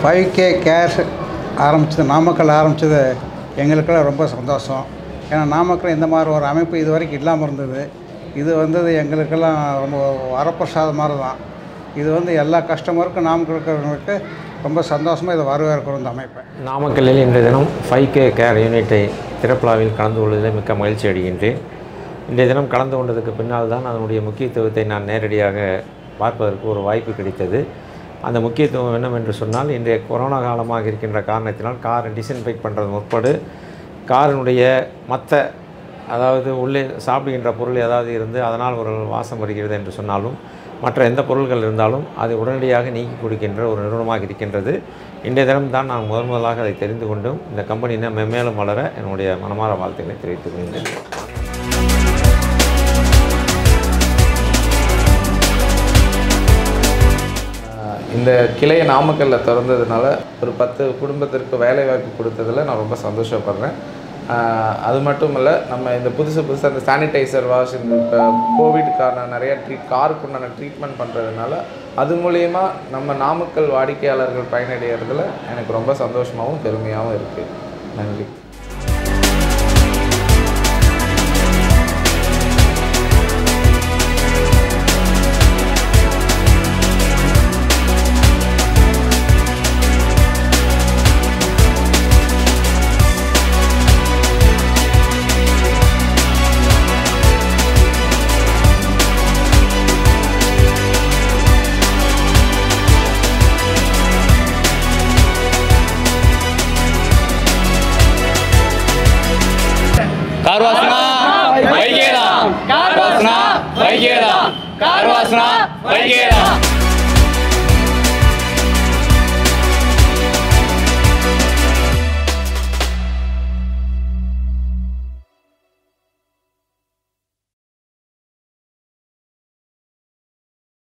five K care ஆரம்பிச்சது நாமக்கல் ஆரம்பித்தது எங்களுக்கெல்லாம் ரொம்ப சந்தோஷம் ஏன்னா நாமக்கல் இந்த மாதிரி ஒரு அமைப்பு இது வரைக்கும் இல்லாமல் இருந்தது இது வந்தது எங்களுக்கெல்லாம் ரொம்ப வரப்பிரசாதம் மாதிரி தான் இது வந்து எல்லா கஸ்டமருக்கும் நாமக்கல் இருக்கிறவங்களுக்கு ரொம்ப சந்தோஷமாக இதை வரவேற்கிறோம் இந்த அமைப்பை நாமக்கல்லில் இன்றைய தினம் ஃபைவ் கே கேர் யூனிட்டை திறப்புலாவில் கலந்து கொள்வதில் மிக்க மகிழ்ச்சி அடைகின்றேன் இன்றைய தினம் கலந்து கொண்டதுக்கு பின்னால் தான் அதனுடைய முக்கியத்துவத்தை நான் நேரடியாக பார்ப்பதற்கு ஒரு வாய்ப்பு கிடைத்தது அந்த முக்கியத்துவம் என்னவென்று சொன்னால் இன்றைய கொரோனா காலமாக இருக்கின்ற காரணத்தினால் காரை டிஸ்இன்ஃபெக்ட் பண்ணுறது முற்படு காரினுடைய மற்ற அதாவது உள்ளே சாப்பிடுகின்ற பொருள் ஏதாவது இருந்து அதனால் ஒரு வாசம் வருகிறது என்று சொன்னாலும் மற்ற எந்த பொருள்கள் இருந்தாலும் அதை உடனடியாக நீக்கி கொடுக்கின்ற ஒரு நிறுவனமாக இருக்கின்றது இன்றைய தினம் தான் நான் முதன் முதலாக அதை தெரிந்து கொண்டும் இந்த கம்பெனி இன்னும் மென்மேலும் வளர என்னுடைய மனமார வாழ்த்துக்களை தெரிவித்துக் கொள்கின்றேன் ஆஹ் இந்த கிளையை நாமக்கல்லில் திறந்ததுனால ஒரு பத்து குடும்பத்திற்கு வேலை வாய்ப்பு கொடுத்ததில் நான் ரொம்ப சந்தோஷப்படுறேன் ஆஹ் அது மட்டும் இல்லை நம்ம இந்த புதுசு புதுசாக இந்த சானிடைசர் வாஷ் இந்த இப்போ கோவிட்கான நிறைய ட்ரீட் காருக்கு உண்டான ட்ரீட்மெண்ட் பண்ணுறதுனால அது மூலயமா நம்ம நாமக்கல் வாடிக்கையாளர்கள் பயனடைகிறதுல எனக்கு ரொம்ப சந்தோஷமாகவும் பெருமையாகவும் இருக்குது நன்றி ಕಾರ್ವಾಸನ ವೈಗೇರ ಕಾರ್ವಾಸನ ವೈಗೇರ ಕಾರ್ವಾಸನ ವೈಗೇರ